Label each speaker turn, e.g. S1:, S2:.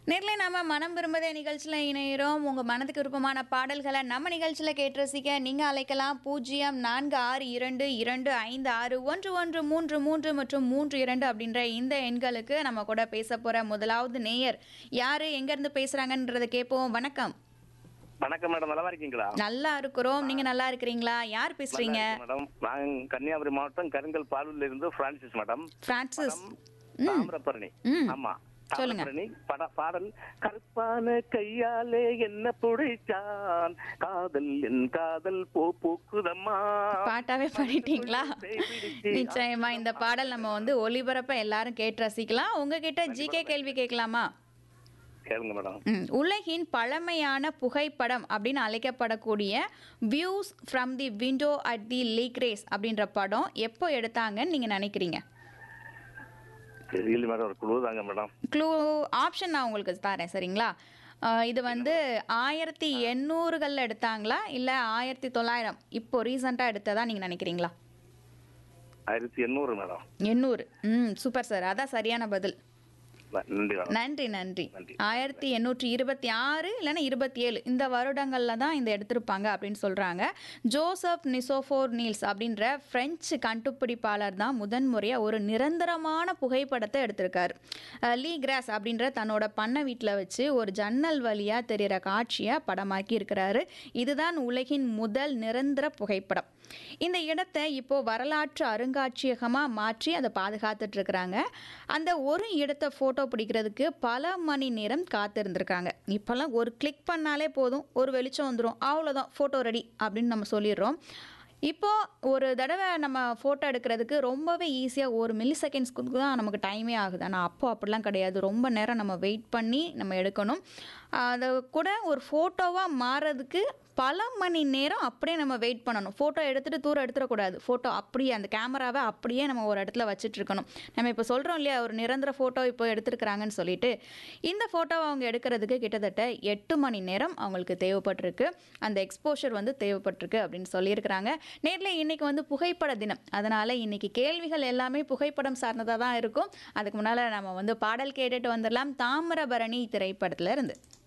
S1: நேர்ல நாம மனம் விரும்புதே நிகழ்ச்சியில் இணைகிறோம் உங்க மனதுக்கு விருப்பமான பாடல்களை நம்ம நிகழ்ச்சியில் கேட்டு ரசிக்க நீங்க அழைக்கலாம் பூஜ்ஜியம் நான்கு ஆறு இரண்டு இரண்டு ஐந்து ஆறு ஒன்று ஒன்று மூன்று மூன்று மற்றும் மூன்று இரண்டு அப்படின்ற இந்த எண்களுக்கு நம்ம கூட பேச போற முதலாவது நேயர் யாரு எங்க இருந்து பேசுறாங்கன்றத கேட்போம் வணக்கம்
S2: வணக்கம் மேடம் நல்லா இருக்கீங்களா
S1: நல்லா இருக்கிறோம் நீங்க நல்லா இருக்கிறீங்களா யார்
S2: நல்லா
S1: பேசுறீங்க
S2: இருக்கேன் மேடம் நான் கன்னியாகுமரி மாவட்டம் கருங்கல் பாலூர்ல இருந்து பிரான்சிஸ் மேடம்
S1: பிரான்சிஸ்
S2: தாமிரபரணி
S1: ம்.
S2: ஆமா
S1: சொல்லுங்க.
S2: தாமிரபரணி பட பாடல் கருப்பான கையாலே என்ன புடைச்சான் காதல் என் காதல் பூ பூக்குதம்மா
S1: பாட்டாவே பாடிட்டீங்களா நிச்சயமா இந்த பாடல் நம்ம வந்து ஒளிபரப்ப எல்லாரும் கேட்டு ரசிக்கலாம் உங்ககிட்ட ஜிகே கேள்வி கேட்கலாமா
S2: கேளுங்க மேடம்
S1: ம், உலகின் பழமையான புகைப்படம் அப்படின்னு அழைக்கப்படக்கூடிய views from the window at the Le Gras அப்படின்ற படம் எப்போ எடுத்தாங்கன்னு நீங்கள் நினைக்கிறீங்க
S2: தெரியல மேடம் ஒரு குழு தாங்க மேடம்
S1: க்ளூ ஆப்ஷன் நான் உங்களுக்கு தரேன் சரிங்களா அஹ், இது வந்து ஆயிரத்தி எண்ணூறுகளில் எடுத்தாங்களா இல்லை ஆயிரத்தி தொள்ளாயிரம் இப்போ ரீசெண்டாக எடுத்ததா நீங்கள் நினைக்கிறீங்களா
S2: ஆயிரத்தி எண்ணூறு மேடம்
S1: எண்ணூறு ம் சூப்பர் சார் அதான் சரியான பதில்
S2: நன்றி மேடம்
S1: நன்றி நன்றி
S2: நன்றி.
S1: ஆயிரத்தி எண்ணூற்றி இருபத்தி ஆறு இல்லைன்னா இருபத்தி ஏழு இந்த வருடங்களில் தான் இந்த எடுத்திருப்பாங்க அப்படின்னு சொல்கிறாங்க ஜோசப் நிசோஃபோர் நீல்ஸ் அப்படின்ற ஃப்ரெஞ்சு கண்டுபிடிப்பாளர் தான் முதன்முறையாக ஒரு நிரந்தரமான புகைப்படத்தை எடுத்திருக்காரு அஹ், லீ கிராஸ் அப்படின்ற தன்னோட பண்ணை வீட்டில் வச்சு ஒரு ஜன்னல் வழியாக தெரிகிற காட்சியை படமாக்கி இருக்கிறாரு இதுதான் உலகின் முதல் நிரந்தர புகைப்படம் இந்த இடத்தை இப்போ வரலாற்று அருங்காட்சியகமாக மாற்றி அதை பாதுகாத்துட்டு இருக்கிறாங்க அந்த ஒரு இடத்தை ஃபோட்டோ பிடிக்கிறதுக்கு பல மணி நேரம் காத்திருந்திருக்காங்க இப்போல்லாம் ஒரு கிளிக் பண்ணாலே போதும் ஒரு வெளிச்சம் வந்துடும் அவ்வளோதான் ஃபோட்டோ ரெடி அப்படின்னு நம்ம சொல்லிடுறோம் இப்போ ஒரு தடவை நம்ம ஃபோட்டோ எடுக்கிறதுக்கு ரொம்பவே ஈஸியாக ஒரு மில்லி செகண்ட்ஸ்க்கு தான் நமக்கு டைமே ஆகுது ஆனால் அப்போ அப்படிலாம் கிடையாது ரொம்ப நேரம் நம்ம வெயிட் பண்ணி நம்ம எடுக்கணும் அதை கூட ஒரு ஃபோட்டோவாக மாறதுக்கு பல மணி நேரம் அப்படியே நம்ம வெயிட் பண்ணணும் ஃபோட்டோ எடுத்துகிட்டு தூரம் எடுத்துடக்கூடாது ஃபோட்டோ அப்படியே அந்த கேமராவை அப்படியே நம்ம ஒரு இடத்துல வச்சுட்டு இருக்கணும் நம்ம இப்போ சொல்கிறோம் இல்லையா ஒரு நிரந்தர ஃபோட்டோ இப்போ எடுத்திருக்கிறாங்கன்னு சொல்லிட்டு இந்த ஃபோட்டோவை அவங்க எடுக்கிறதுக்கு கிட்டத்தட்ட எட்டு மணி நேரம் அவங்களுக்கு தேவைப்பட்டிருக்கு அந்த எக்ஸ்போஷர் வந்து தேவைப்பட்டிருக்கு அப்படின்னு சொல்லியிருக்கிறாங்க நேரில் இன்னைக்கு வந்து புகைப்பட தினம் அதனால் இன்னைக்கு கேள்விகள் எல்லாமே புகைப்படம் சார்ந்ததாக தான் இருக்கும் அதுக்கு முன்னால் நம்ம வந்து பாடல் கேட்டுட்டு வந்துடலாம் தாமிரபரணி திரைப்படத்துல இருந்து